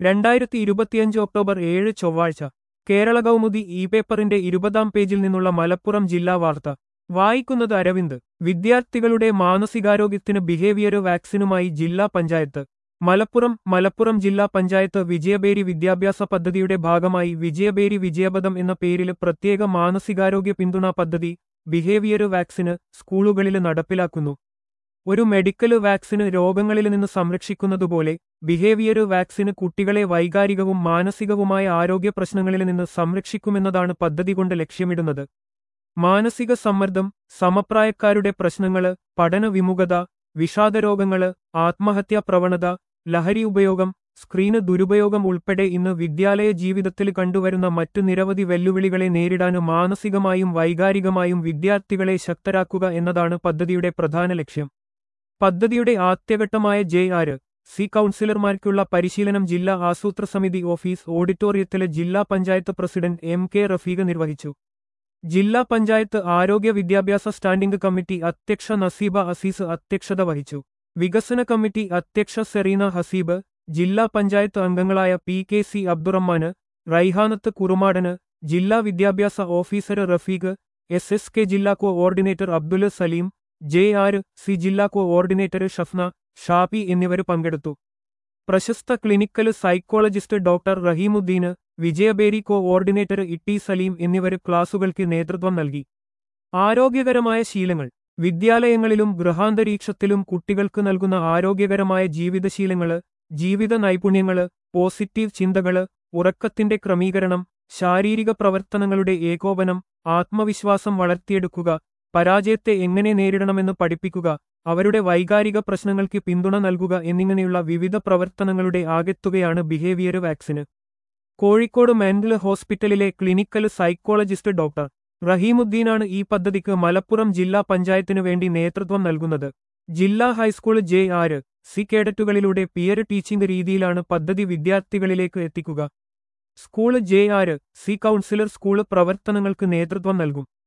രണ്ടായിരത്തി ഇരുപത്തിയഞ്ച് ഒക്ടോബർ ഏഴ് ചൊവ്വാഴ്ച കേരള കൗമുദി ഇ പേപ്പറിന്റെ ഇരുപതാം പേജിൽ നിന്നുള്ള മലപ്പുറം ജില്ലാ വാർത്ത വായിക്കുന്നത് അരവിന്ദ് വിദ്യാർത്ഥികളുടെ മാനസികാരോഗ്യത്തിന് ബിഹേവിയർ വാക്സിനുമായി ജില്ലാ പഞ്ചായത്ത് മലപ്പുറം മലപ്പുറം ജില്ലാ പഞ്ചായത്ത് വിജയബേരി വിദ്യാഭ്യാസ പദ്ധതിയുടെ ഭാഗമായി വിജയബേരി വിജയപദം എന്ന പേരിൽ പ്രത്യേക മാനസികാരോഗ്യ പിന്തുണാ പദ്ധതി ബിഹേവിയർ വാക്സിന് സ്കൂളുകളിൽ നടപ്പിലാക്കുന്നു ഒരു മെഡിക്കൽ വാക്സിന് രോഗങ്ങളിൽ നിന്ന് സംരക്ഷിക്കുന്നതുപോലെ ബിഹേവിയർ വാക്സിന് കുട്ടികളെ വൈകാരികവും മാനസികവുമായ ആരോഗ്യ പ്രശ്നങ്ങളിൽ നിന്ന് സംരക്ഷിക്കുമെന്നതാണ് പദ്ധതി കൊണ്ട് ലക്ഷ്യമിടുന്നത് മാനസിക സമ്മർദ്ദം സമപ്രായക്കാരുടെ പ്രശ്നങ്ങള് പഠന വിമുഖത വിഷാദരോഗങ്ങള് ആത്മഹത്യാ പ്രവണത ലഹരി ഉപയോഗം സ്ക്രീന് ദുരുപയോഗം ഉൾപ്പെടെ ഇന്ന് വിദ്യാലയ ജീവിതത്തിൽ കണ്ടുവരുന്ന മറ്റു നിരവധി വെല്ലുവിളികളെ നേരിടാന് മാനസികമായും വൈകാരികമായും വിദ്യാർത്ഥികളെ ശക്തരാക്കുക എന്നതാണ് പദ്ധതിയുടെ പ്രധാന ലക്ഷ്യം പദ്ധതിയുടെ ആദ്യഘട്ടമായ ജെ ആര് സി കൗൺസിലർമാർക്കുള്ള പരിശീലനം ജില്ലാ ആസൂത്ര സമിതി ഓഫീസ് ഓഡിറ്റോറിയത്തിലെ ജില്ലാ panchayat president M K Rafeeq നിർവഹിച്ചു ജില്ലാ പഞ്ചായത്ത് ആരോഗ്യ വിദ്യാഭ്യാസ സ്റ്റാൻഡിംഗ് കമ്മിറ്റി അധ്യക്ഷ നസീബ അസീസ് അധ്യക്ഷത വഹിച്ചു വികസന കമ്മിറ്റി അധ്യക്ഷ സെറീന ഹസീബ് ജില്ലാ പഞ്ചായത്ത് അംഗങ്ങളായ P K C Abdurahman Raihanath Kurumadan ജില്ലാ വിദ്യാഭ്യാസ officer Rafeeq S S K ജില്ലാ coordinator Abdul Saleem J R C ജില്ലാ കോഓർഡിനേറ്റർ ഷഫ്ന ഷാഫി എന്നിവർ പങ്കെടുത്തു പ്രശസ്ത clinical psychologist doctor Raheemuddin Vijayabheri coordinator Itty Saleem എന്നിവർ ക്ലാസുകൾക്ക് നേതൃത്വം നൽകി ആരോഗ്യകരമായ ശീലങ്ങൾ വിദ്യാലയങ്ങളിലും ഗൃഹാന്തരീക്ഷത്തിലും കുട്ടികൾക്ക് നൽകുന്ന ആരോഗ്യകരമായ ജീവിതശീലങ്ങള് ജീവിത നൈപുണ്യങ്ങള് പോസിറ്റീവ് ചിന്തകള് ഉറക്കത്തിന്റെ ക്രമീകരണം ശാരീരിക പ്രവർത്തനങ്ങളുടെ ഏകോപനം ആത്മവിശ്വാസം വളർത്തിയെടുക്കുക പരാജയത്തെ എങ്ങനെ നേരിടണമെന്ന് പഠിപ്പിക്കുക അവരുടെ വൈകാരിക പ്രശ്നങ്ങൾക്ക് പിന്തുണ നൽകുക എന്നിങ്ങനെയുള്ള വിവിധ പ്രവർത്തനങ്ങളുടെ ആകെത്തുകയാണ് ബിഹേവിയർ വാക്സിന് കോഴിക്കോട് മെന്റൽ ഹോസ്പിറ്റലിലെ ക്ലിനിക്കൽ സൈക്കോളജിസ്റ്റ് ഡോക്ടർ റഹീമുദ്ദീനാണ് ഈ പദ്ധതിക്ക് മലപ്പുറം ജില്ലാ പഞ്ചായത്തിനു വേണ്ടി നേതൃത്വം നൽകുന്നത് ജില്ലാ ഹൈസ്കൂൾ ജെ ആര് സി കേഡറ്റുകളിലൂടെ പിയർ ടീച്ചിംഗ് രീതിയിലാണ് പദ്ധതി വിദ്യാർത്ഥികളിലേക്ക് എത്തിക്കുക school J R C counsellor school പ്രവർത്തനങ്ങൾക്ക് നേതൃത്വം നൽകും